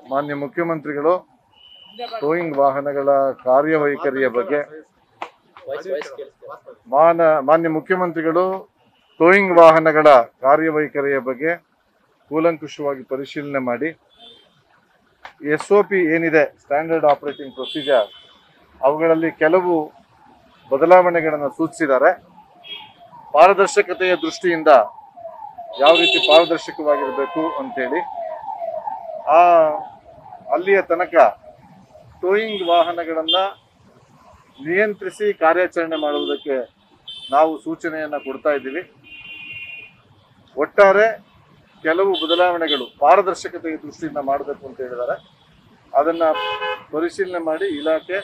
ಮಾನ್ಯ ಮುಖ್ಯಮಂತ್ರಿಗಳು ಟೋಯಿಂಗ್ ವಾಹನಗಳ ಕಾರ್ಯವೈಖರಿಯ ಬಗ್ಗೆ ಮಾನ ಮಾನ್ಯ ಮುಖ್ಯಮಂತ್ರಿಗಳು ಟೋಯಿಂಗ್ ವಾಹನಗಳ ಕಾರ್ಯವೈಖರಿಯ ಬಗ್ಗೆ ಕೂಲಂಕುಷವಾಗಿ ಪರಿಶೀಲನೆ ಮಾಡಿ ಎಸ್ ಒ ಪಿ ಏನಿದೆ ಸ್ಟ್ಯಾಂಡರ್ಡ್ ಆಪರೇಟಿಂಗ್ ಪ್ರೊಸೀಜರ್ ಅವುಗಳಲ್ಲಿ ಕೆಲವು ಬದಲಾವಣೆಗಳನ್ನು ಸೂಚಿಸಿದ್ದಾರೆ ಪಾರದರ್ಶಕತೆಯ ದೃಷ್ಟಿಯಿಂದ ಯಾವ ರೀತಿ ಪಾರದರ್ಶಕವಾಗಿರಬೇಕು ಅಂತೇಳಿ ಆ ಅಲ್ಲಿಯ ತನಕ ಟೋಯಿಂಗ್ ವಾಹನಗಳನ್ನು ನಿಯಂತ್ರಿಸಿ ಕಾರ್ಯಾಚರಣೆ ಮಾಡುವುದಕ್ಕೆ ನಾವು ಸೂಚನೆಯನ್ನು ಕೊಡ್ತಾ ಇದ್ದೀವಿ ಒಟ್ಟಾರೆ ಕೆಲವು ಬದಲಾವಣೆಗಳು ಪಾರದರ್ಶಕತೆಯ ದೃಷ್ಟಿಯಿಂದ ಮಾಡಬೇಕು ಅಂತ ಹೇಳಿದ್ದಾರೆ ಅದನ್ನ ಪರಿಶೀಲನೆ ಮಾಡಿ ಇಲಾಖೆ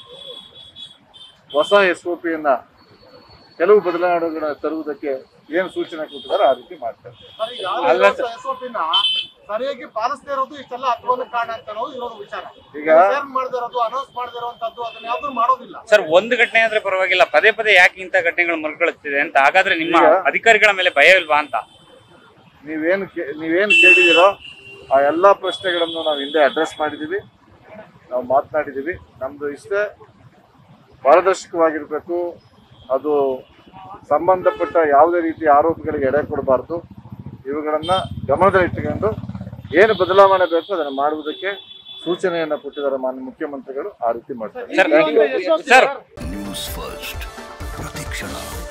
ಹೊಸ ಎಸ್ ಒ ಪಿಯನ್ನ ಕೆಲವು ಬದಲಾವಣೆಗಳನ್ನ ತರುವುದಕ್ಕೆ ಏನು ಸೂಚನೆ ಕೊಟ್ಟಿದ್ದಾರೆ ಆ ರೀತಿ ಮಾಡ್ತಾರೆ ಅಲ್ಲ ಎಸ್ಒಪಿನ ಸರಿಯಾಗಿ ಪಾಲಿಸದೇ ಇರೋದು ಇಷ್ಟೆಲ್ಲ ಅಧ್ವಾನಕ್ಕೆ ಕಾರಣ ಅಂತ ಅನ್ನೋದು ಇರೋದು ವಿಚಾರ ಈಗ ಶೇರ್ ಮಾಡದೇ ಇರೋದು ಅನೌನ್ಸ್ ಮಾಡದೇ ಇರುವಂತದ್ದು ಅದನ್ನ ಯಾವ್ದು ಮಾಡೋದಿಲ್ಲ ಸರ್ ಒಂದು ಘಟನೆ ಆದ್ರೆ ಪರವಾಗಿಲ್ಲ ಪದೇ ಪದೇ ಯಾಕೆ ಇಂಥ ಘಟನೆಗಳು ಮರುಕಳಿಸ್ತಿದೆ ಅಂತ ಹಾಗಾದ್ರೆ ನಿಮ್ಮ ಈಗ- ಅಧಿಕಾರಿಗಳ ಮೇಲೆ ಭಯ ಇಲ್ವಾ ಅಂತ ನೀವೇನು ಕೇ- ನೀವೇನು ಕೇಳಿದಿರೋ ಆ ಎಲ್ಲ ಪ್ರಶ್ನೆಗಳನ್ನು ನಾವು ಹಿಂದೆ ಅಡ್ರೆಸ್ ಮಾಡಿದ್ದೀವಿ ನಾವು ಮಾತನಾಡಿದ್ದೀವಿ ನಮ್ದು ಇಷ್ಟೇ ಪಾರದರ್ಶಕವಾಗಿರಬೇಕು ಅದು ಸಂಬಂಧಪಟ್ಟ ಯಾವುದೇ ರೀತಿಯ ಆರೋಪಗಳಿಗೆ ಎಡೆ ಕೊಡಬಾರ್ದು ಇವುಗಳನ್ನ ಗಮನದಲ್ಲಿಟ್ಟುಕೊಂಡು ಏನು ಬದಲಾವಣೆ ಬೇಕು ಅದನ್ನು ಮಾಡುವುದಕ್ಕೆ ಸೂಚನೆಯನ್ನು ಕೊಟ್ಟಿದ್ದಾರೆ ಮಾನ್ಯ ಮುಖ್ಯಮಂತ್ರಿಗಳು ಆ ರೀತಿ ಮಾಡ್ತಾರೆ sir Thank you. Sir news first ಪ್ರತಿಕ್ಷಣ